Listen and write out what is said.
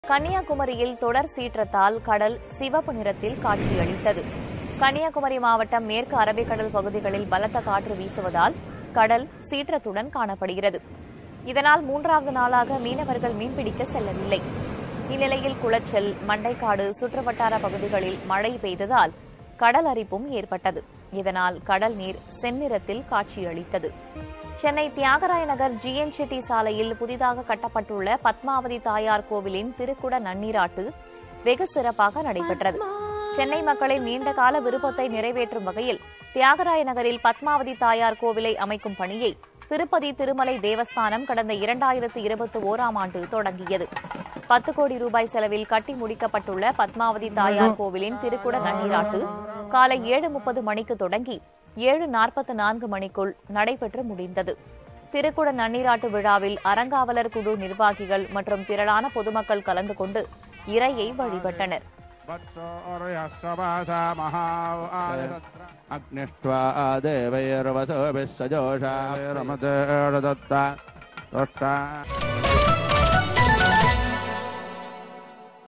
கன்னியாகுமரியில் தொடர் சீற்றத்தால் கடல் சிவப்பு நிறத்தில் காட்சியளித்தது கன்னியாகுமரி மாவட்டம் மேற்கு அரபிக்கடல் பகுதிகளில் பலத்த காற்று வீசுவதால் கடல் சீற்றத்துடன் காணப்படுகிறது இதனால் மூன்றாவது நாளாக மீனவர்கள் மீன்பிடிக்க செல்லவில்லை இந்நிலையில் குளச்சல் மண்டைக்காடு சுற்றுவட்டார பகுதிகளில் மழை பெய்ததால் கடல் அரிப்பும் ஏற்பட்டது இதனால் கடல் நீர் செந்நிறத்தில் காட்சியளித்தது சென்னை தியாகராய நகர் ஜிஎன் செட்டி சாலையில் புதிதாக கட்டப்பட்டுள்ள பத்மாவதி தாயார் கோவிலின் திருக்குட நன்னீராட்டு வெகு சிறப்பாக நடைபெற்றது சென்னை மக்களின் நீண்டகால விருப்பத்தை நிறைவேற்றும் வகையில் தியாகராய நகரில் பத்மாவதி தாயார் கோவிலை அமைக்கும் பணியை திருப்பதி திருமலை தேவஸ்தானம் கடந்த இரண்டாயிரத்து இருபத்தி ஓராம் ஆண்டு தொடங்கியது பத்து கோடி ரூபாய் செலவில் கட்டி முடிக்கப்பட்டுள்ள பத்மாவதி தாயார் கோவிலின் திருக்குட நன்னீராட்டு காலை ஏழு முப்பது மணிக்கு தொடங்கி ஏழு நாற்பத்து நான்கு மணிக்குள் நடைபெற்று முடிந்தது திருக்குட நன்னீராட்டு விழாவில் அறங்காவலர் குழு நிர்வாகிகள் மற்றும் திரளான பொதுமக்கள் கலந்து கொண்டு இறையை வழிபட்டனர் अग्निष्ट्वा देवैर्वसोभिः सजोषा रमते दत्ता